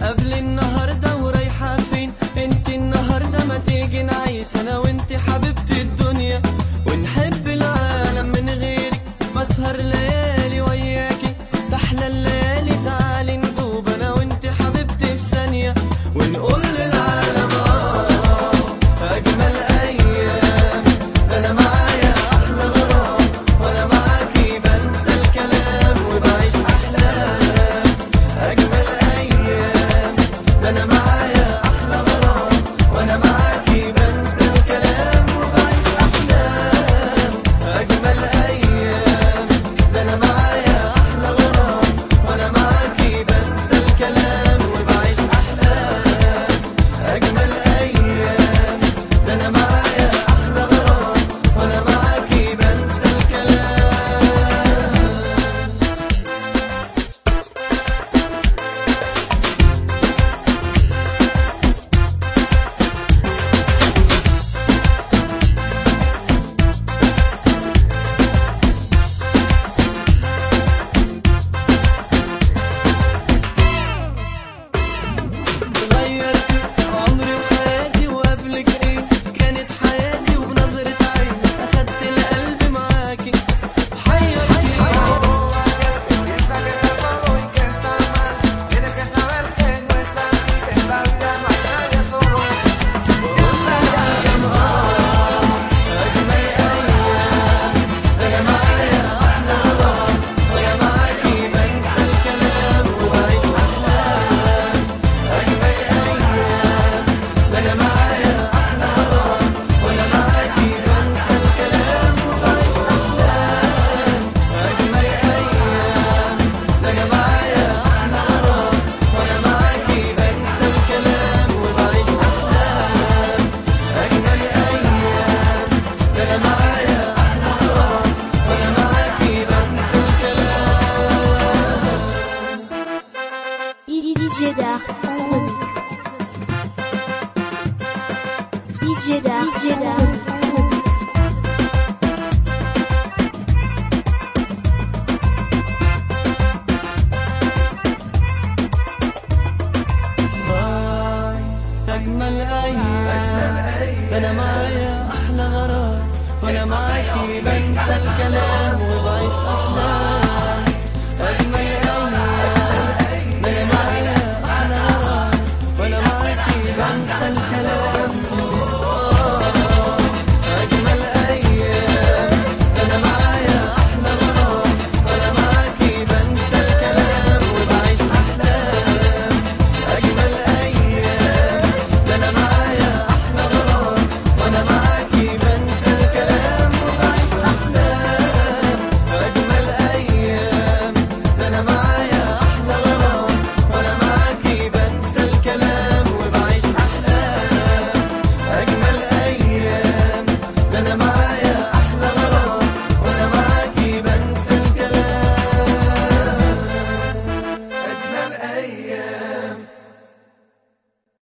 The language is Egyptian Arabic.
قبل النهارده ورايحه فين انت النهارده ما تيجي نعيش انا وانت حبيبتي الدنيا ونحب العالم من غيرك بسهر ليالي وياكي تحلى الليالي تعالي ندوب انا وانت حبيبتي في ثانيه ونقول للعالم اه اجمل ايام ده انا معايا احلى غرام وانا معاكي بنسى الكلام وبعيش احلام اجمل ايام ده انا معايا احلى غرام وانا معاكي بنسى الكلام وبعيش احلام اجمل ايام ده انا معايا احلى غرام وانا معاكي بنسى الكلام وبعيش احلام اجمل ايام ده انا معايا احلى غرام وانا معاكي بنسى الكلام غيرتي عمري وحياتي وقبلك ايه كانت حياتي وبنظرة عين اخدت القلب معاكي حيرتي Piensa que está solo y que está mal. Tienes que saber que no es así, que en la vida no hay nadie solo. Siempre hay alguien أجمل أيام أنا معايا أحلى غرام وأنا معاكي بنسى الكلام وبعيش أحلام أجمل أيام أنا معايا أحلى غرام وأنا معاكي بنسى الكلام وبعيش أحلام أجمل أيام أنا معايا أحلى غرام وأنا معاكي بنسى الكلام وبعيش أحلام أجمل أيام ده أنا معايا أحلى غرام وأنا معاكي بنسى الكلام DJ Dark en remix. DJ Dark, DJ Dark en remix. باي أجمل أيام أنا معايا أحلى غرام وأنا معاكي بنسى الكلام وبعيش أحلام